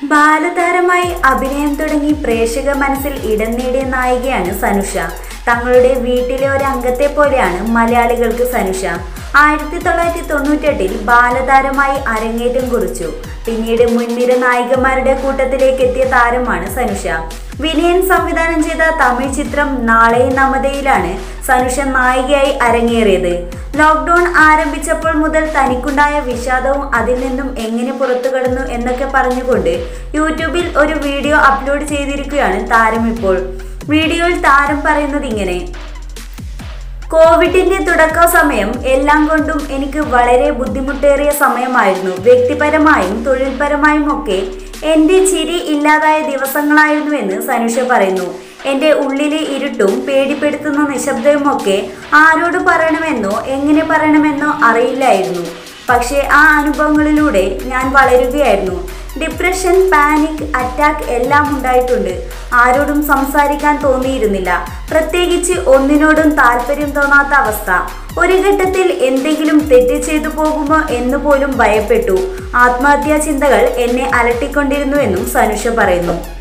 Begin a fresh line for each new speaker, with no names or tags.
ബാലതാരമായി അഭിനയം തുടങ്ങി പ്രേക്ഷക മനസ്സിൽ ഇടം നേടിയ നായികയാണ് സനുഷ തങ്ങളുടെ വീട്ടിലെ ഒരു അംഗത്തെ പോലെയാണ് മലയാളികൾക്ക് സനുഷ ആയിരത്തി തൊള്ളായിരത്തി തൊണ്ണൂറ്റെട്ടിൽ ബാലതാരമായി അരങ്ങേറ്റം കുറിച്ചു പിന്നീട് മുൻനിര നായികമാരുടെ കൂട്ടത്തിലേക്ക് എത്തിയ താരമാണ് സനുഷ വിനയൻ സംവിധാനം ചെയ്ത തമിഴ് ചിത്രം നാളെ നമതയിലാണ് സനുഷ നായികയായി അരങ്ങേറിയത് ലോക്ക്ഡൌൺ ആരംഭിച്ചപ്പോൾ മുതൽ തനിക്കുണ്ടായ വിഷാദവും അതിൽ നിന്നും എങ്ങനെ പുറത്തു കടന്നു എന്നൊക്കെ പറഞ്ഞുകൊണ്ട് യൂട്യൂബിൽ ഒരു വീഡിയോ അപ്ലോഡ് ചെയ്തിരിക്കുകയാണ് താരം ഇപ്പോൾ വീഡിയോയിൽ താരം പറയുന്നത് ഇങ്ങനെ കോവിഡിന്റെ തുടക്ക സമയം എല്ലാം കൊണ്ടും എനിക്ക് വളരെ ബുദ്ധിമുട്ടേറിയ സമയമായിരുന്നു വ്യക്തിപരമായും തൊഴിൽപരമായും ഒക്കെ എന്റെ ചിരി ഇല്ലാതായ ദിവസങ്ങളായിരുന്നുവെന്ന് സനുഷ പറയുന്നു എന്റെ ഉള്ളിലെ ഇരുട്ടും പേടിപ്പെടുത്തുന്ന നിശബ്ദവുമൊക്കെ ആരോട് പറയണമെന്നോ എങ്ങനെ പറയണമെന്നോ അറിയില്ലായിരുന്നു പക്ഷേ ആ അനുഭവങ്ങളിലൂടെ ഞാൻ വളരുകയായിരുന്നു ഡിപ്രഷൻ പാനിക് അറ്റാക്ക് എല്ലാം ഉണ്ടായിട്ടുണ്ട് ആരോടും സംസാരിക്കാൻ തോന്നിയിരുന്നില്ല പ്രത്യേകിച്ച് ഒന്നിനോടും താല്പര്യം തോന്നാത്ത അവസ്ഥ ഒരു ഘട്ടത്തിൽ എന്തെങ്കിലും തെറ്റ് ചെയ്തു പോകുമോ എന്ന് പോലും ഭയപ്പെട്ടു ആത്മഹത്യാ ചിന്തകൾ എന്നെ അലട്ടിക്കൊണ്ടിരുന്നുവെന്നും സനുഷ പറയുന്നു